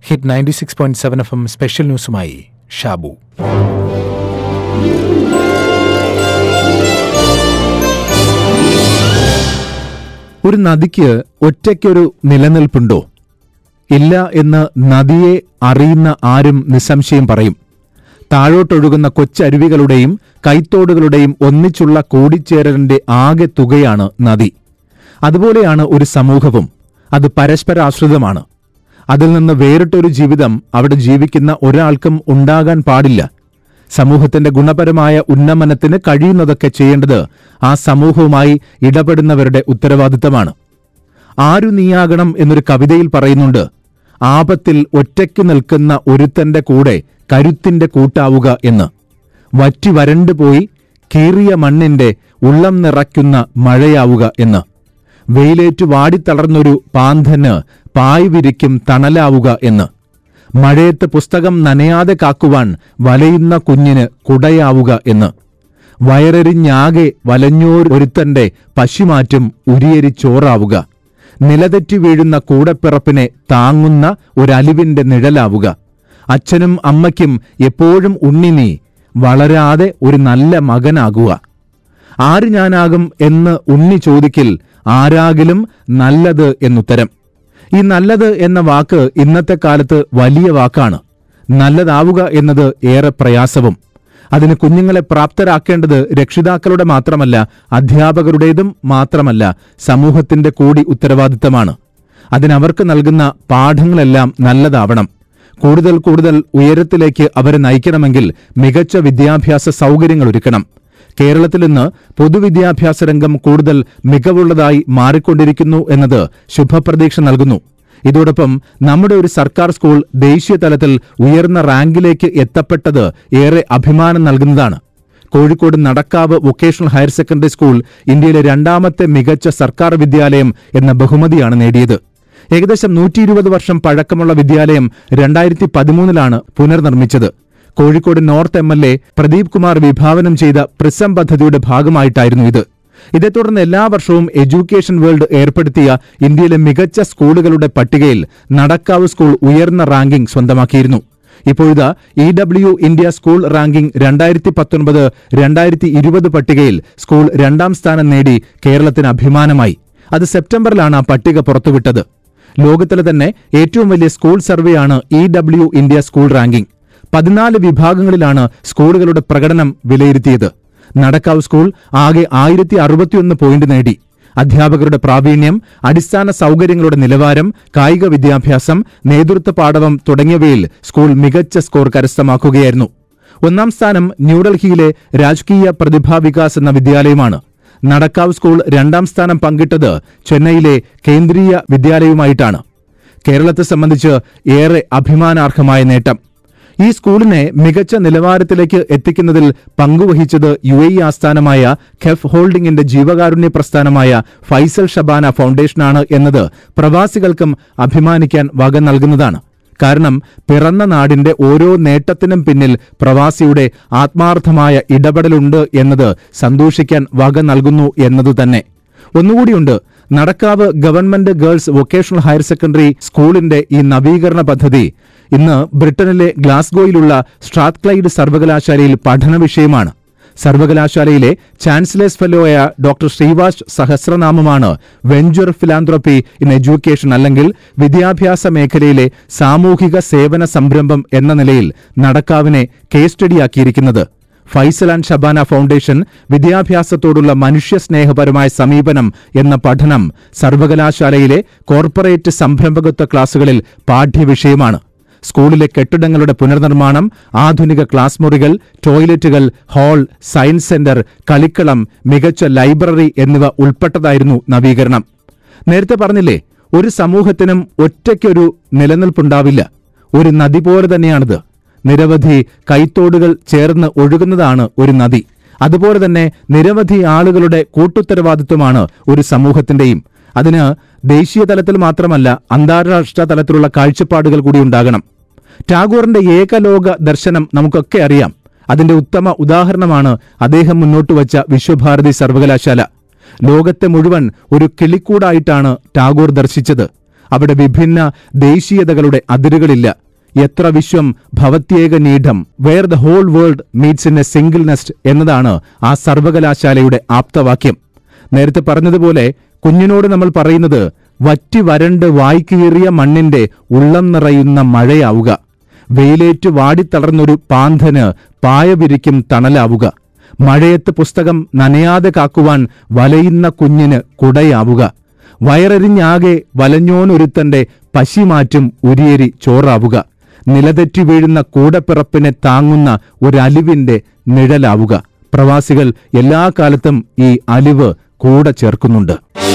hit ninety six point seven F M special ന്യൂസുമായി ഷാബു ഒരു നദിക്ക് ഒറ്റയ്ക്കൊരു നിലനിൽപ്പുണ്ടോ ഇല്ല എന്ന് നദിയെ അറിയുന്ന ആരും നിസ്സംശയം പറയും താഴോട്ടൊഴുകുന്ന കൊച്ചരുവികളുടെയും കൈത്തോടുകളുടെയും ഒന്നിച്ചുള്ള കൂടിച്ചേരലിന്റെ ആകെ തുകയാണ് നദി അതുപോലെയാണ് ഒരു സമൂഹവും അത് പരസ്പരാശ്രിതമാണ് അതിൽ നിന്ന് വേറിട്ടൊരു ജീവിതം അവിടെ ജീവിക്കുന്ന ഒരാൾക്കും ഉണ്ടാകാൻ പാടില്ല സമൂഹത്തിന്റെ ഗുണപരമായ ഉന്നമനത്തിന് കഴിയുന്നതൊക്കെ ചെയ്യേണ്ടത് ആ സമൂഹവുമായി ഇടപെടുന്നവരുടെ ഉത്തരവാദിത്തമാണ് ആരു നീയാകണം എന്നൊരു കവിതയിൽ പറയുന്നുണ്ട് ആപത്തിൽ ഒറ്റയ്ക്ക് നിൽക്കുന്ന ഒരുത്തന്റെ കൂടെ കരുത്തിന്റെ കൂട്ടാവുക എന്ന് വറ്റി വരണ്ടുപോയി കീറിയ മണ്ണിന്റെ ഉള്ളം നിറയ്ക്കുന്ന മഴയാവുക എന്ന് വെയിലേറ്റു വാടിത്തളർന്നൊരു പാന്തന് പായ് വിരിക്കും തണലാവുക എന്ന് മഴയത്ത് പുസ്തകം നനയാതെ കാക്കുവാൻ വലയുന്ന കുഞ്ഞിന് കുടയാവുക എന്ന് വയറെറിഞ്ഞാകെ വലഞ്ഞോരൊരുത്തന്റെ പശുമാറ്റും ഉരിയരിച്ചോറാവുക നിലതെറ്റി വീഴുന്ന കൂടപ്പിറപ്പിനെ താങ്ങുന്ന ഒരലിവിന്റെ നിഴലാവുക അച്ഛനും അമ്മയ്ക്കും എപ്പോഴും ഉണ്ണിനീ വളരാതെ ഒരു നല്ല മകനാകുക ആര് ഞാനാകും എന്ന് ഉണ്ണി ചോദിക്കിൽ ആരാകിലും നല്ലത് എന്നുത്തരം ഈ നല്ലത് എന്ന വാക്ക് ഇന്നത്തെ കാലത്ത് വലിയ വാക്കാണ് നല്ലതാവുക എന്നത് ഏറെ പ്രയാസവും അതിന് കുഞ്ഞുങ്ങളെ പ്രാപ്തരാക്കേണ്ടത് രക്ഷിതാക്കളുടെ മാത്രമല്ല അധ്യാപകരുടേതും മാത്രമല്ല സമൂഹത്തിന്റെ കൂടി ഉത്തരവാദിത്തമാണ് അതിനവർക്ക് നൽകുന്ന പാഠങ്ങളെല്ലാം നല്ലതാവണം കൂടുതൽ കൂടുതൽ ഉയരത്തിലേക്ക് അവരെ നയിക്കണമെങ്കിൽ മികച്ച വിദ്യാഭ്യാസ സൗകര്യങ്ങൾ ഒരുക്കണം കേരളത്തിൽ ഇന്ന് പൊതുവിദ്യാഭ്യാസ രംഗം കൂടുതൽ മികവുള്ളതായി മാറിക്കൊണ്ടിരിക്കുന്നു എന്നത് ശുഭപ്രതീക്ഷ നൽകുന്നു ഇതോടൊപ്പം നമ്മുടെ ഒരു സർക്കാർ സ്കൂൾ ദേശീയ തലത്തിൽ ഉയർന്ന റാങ്കിലേക്ക് എത്തപ്പെട്ടത് ഏറെ അഭിമാനം നൽകുന്നതാണ് Kozhikode Nadakkavu vocational higher secondary school ഇന്ത്യയിലെ രണ്ടാമത്തെ മികച്ച സർക്കാർ വിദ്യാലയം എന്ന ബഹുമതിയാണ് നേടിയത് ഏകദേശം നൂറ്റി ഇരുപത് വർഷം പഴക്കമുള്ള വിദ്യാലയം രണ്ടായിരത്തി പതിമൂന്നിലാണ് പുനർനിർമ്മിച്ചത് Kozhikode north M L A Pradeep Kumar വിഭാവനം ചെയ്ത പ്രിസം പദ്ധതിയുടെ ഭാഗമായിട്ടായിരുന്നു ഇത് ഇതേ തുടർന്ന് എല്ലാ വർഷവും എഡ്യൂക്കേഷൻ വേൾഡ് ഏർപ്പെടുത്തിയ ഇന്ത്യയിലെ മികച്ച സ്കൂളുകളുടെ പട്ടികയിൽ നടക്കാവ് സ്കൂൾ ഉയർന്ന റാങ്കിംഗ് സ്വന്തമാക്കിയിരുന്നു ഇപ്പോഴിതാ E W India school ranking രണ്ടായിരത്തി പത്തൊൻപത് രണ്ടായിരത്തി ഇരുപത് പട്ടികയിൽ സ്കൂൾ രണ്ടാം സ്ഥാനം നേടി കേരളത്തിന് അഭിമാനമായി അത് സെപ്റ്റംബറിലാണ് ആ പട്ടിക പുറത്തുവിട്ടത് ലോകത്തിലെ തന്നെ ഏറ്റവും വലിയ സ്കൂൾ സർവേയാണ് E W India school ranking പതിനാല് വിഭാഗങ്ങളിലാണ് സ്കൂളുകളുടെ പ്രകടനം വിലയിരുത്തിയത് നടക്കാവ് സ്കൂൾ ആകെ ആയിരത്തി അറുപത്തിയൊന്ന് പോയിന്റ് നേടി അധ്യാപകരുടെ പ്രാവീണ്യം അടിസ്ഥാന സൗകര്യങ്ങളുടെ നിലവാരം കായിക വിദ്യാഭ്യാസം നേതൃത്വ പാഠവം തുടങ്ങിയവയിൽ സ്കൂൾ മികച്ച സ്കോർ കരസ്ഥമാക്കുകയായിരുന്നു ഒന്നാം സ്ഥാനം ന്യൂഡൽഹിയിലെ രാജകീയ പ്രതിഭാ വികാസ് എന്ന വിദ്യാലയമാണ് നടക്കാവ് സ്കൂൾ രണ്ടാം സ്ഥാനം പങ്കിട്ടത് ചെന്നൈയിലെ കേന്ദ്രീയ വിദ്യാലയവുമായിട്ടാണ് കേരളത്തെ സംബന്ധിച്ച് ഏറെ അഭിമാനാർഹമായ നേട്ടം ഈ സ്കൂളിനെ മികച്ച നിലവാരത്തിലേക്ക് എത്തിക്കുന്നതിൽ പങ്കുവഹിച്ചത് യു എ ഇ ആസ്ഥാനമായ ഖെഫ് ഹോൾഡിംഗിന്റെ ജീവകാരുണ്യ പ്രസ്ഥാനമായ ഫൈസൽ ഷബാന ഫൗണ്ടേഷനാണ് എന്നത് പ്രവാസികൾക്കും അഭിമാനിക്കാൻ വക നൽകുന്നതാണ് കാരണം പിറന്ന നാടിന്റെ ഓരോ നേട്ടത്തിനും പിന്നിൽ പ്രവാസിയുടെ ആത്മാർത്ഥമായ ഇടപെടലുണ്ട് എന്നത് സന്തോഷിക്കാൻ വക നൽകുന്നു എന്നതു തന്നെ ഒന്നുകൂടിയുണ്ട് Nadakkavu government girls vocational higher secondary സ്കൂളിന്റെ ഈ നവീകരണ പദ്ധതി ഇന്ന് ബ്രിട്ടനിലെ ഗ്ലാസ്ഗോയിലുള്ള സ്ട്രാത്ക്ലൈഡ് സർവകലാശാലയിൽ പഠന വിഷയമാണ് സർവകലാശാലയിലെ ചാൻസലേഴ്സ് ഫെലോയായ ഡോക്ടർ ശ്രീവാസ് സഹസ്രനാമമാണ് വെഞ്ചർ ഫിലാന്ത്രപ്പി ഇൻ എഡ്യൂക്കേഷൻ അല്ലെങ്കിൽ വിദ്യാഭ്യാസ മേഖലയിലെ സാമൂഹിക സേവന സംരംഭം എന്ന നിലയിൽ നടക്കാവിനെ കേസ് സ്റ്റഡിയാക്കിയിരിക്കുന്നത് ഫൈസൽ ആൻഡ് ഷബാന ഫൗണ്ടേഷൻ വിദ്യാഭ്യാസത്തോടുള്ള മനുഷ്യസ്നേഹപരമായ സമീപനം എന്ന പഠനം സർവകലാശാലയിലെ കോർപ്പറേറ്റ് സംരംഭകത്വ ക്ലാസുകളിൽ പാഠ്യവിഷയമാണ് സ്കൂളിലെ കെട്ടിടങ്ങളുടെ പുനർനിർമ്മാണം ആധുനിക ക്ലാസ് മുറികൾ ടോയ്ലറ്റുകൾ ഹാൾ സയൻസ് സെന്റർ കളിക്കളം മികച്ച ലൈബ്രറി എന്നിവ ഉൾപ്പെട്ടതായിരുന്നു നവീകരണം നേരത്തെ പറഞ്ഞില്ലേ ഒരു സമൂഹത്തിനും ഒറ്റയ്ക്കൊരു നിലനിൽപ്പുണ്ടാവില്ല ഒരു നദി പോലെ തന്നെയാണിത് നിരവധി കൈത്തോടുകൾ ചേർന്ന് ഒഴുകുന്നതാണ് ഒരു നദി അതുപോലെ തന്നെ നിരവധി ആളുകളുടെ കൂട്ടുത്തരവാദിത്വമാണ് ഒരു സമൂഹത്തിന്റെയും അതിന് ദേശീയ തലത്തിൽ മാത്രമല്ല അന്താരാഷ്ട്ര തലത്തിലുള്ള കാഴ്ചപ്പാടുകൾ കൂടി ഉണ്ടാകണം ടാഗോറിന്റെ ഏകലോക ദർശനം നമുക്കൊക്കെ അറിയാം അതിന്റെ ഉത്തമ ഉദാഹരണമാണ് അദ്ദേഹം മുന്നോട്ട് വച്ച വിശ്വഭാരതി സർവകലാശാല ലോകത്തെ മുഴുവൻ ഒരു കിളിക്കൂടായിട്ടാണ് ടാഗോർ ദർശിച്ചത് അവിടെ വിഭിന്ന ദേശീയതകളുടെ അതിരുകളില്ല എത്ര വിശ്വം ഭവത്യേക നീഢം where the whole world meets in a single nest എന്നതാണ് ആ സർവകലാശാലയുടെ ആപ്തവാക്യം നേരത്തെ പറഞ്ഞതുപോലെ കുഞ്ഞിനോട് നമ്മൾ പറയുന്നത് വറ്റി വരണ്ട് വായ്ക്കീറിയ മണ്ണിന്റെ ഉള്ളം നിറയുന്ന മഴയാവുക വെയിലേറ്റ് വാടിത്തളർന്നൊരു പാന്തന് പായ വിരിക്കും തണലാവുക മഴയത്ത് പുസ്തകം നനയാതെ കാക്കുവാൻ വലയുന്ന കുഞ്ഞിന് കുടയാവുക വയറെറിഞ്ഞാകെ വലഞ്ഞോനൊരുത്തന്റെ പശിമാറ്റും ഉരിയരി ചോറാവുക നിലതെറ്റി വീഴുന്ന കൂടപ്പിറപ്പിനെ താങ്ങുന്ന ഒരലിവിന്റെ നിഴലാവുക പ്രവാസികൾ എല്ലാ കാലത്തും ഈ അലിവ് കൂടെ ചേർക്കുന്നുണ്ട്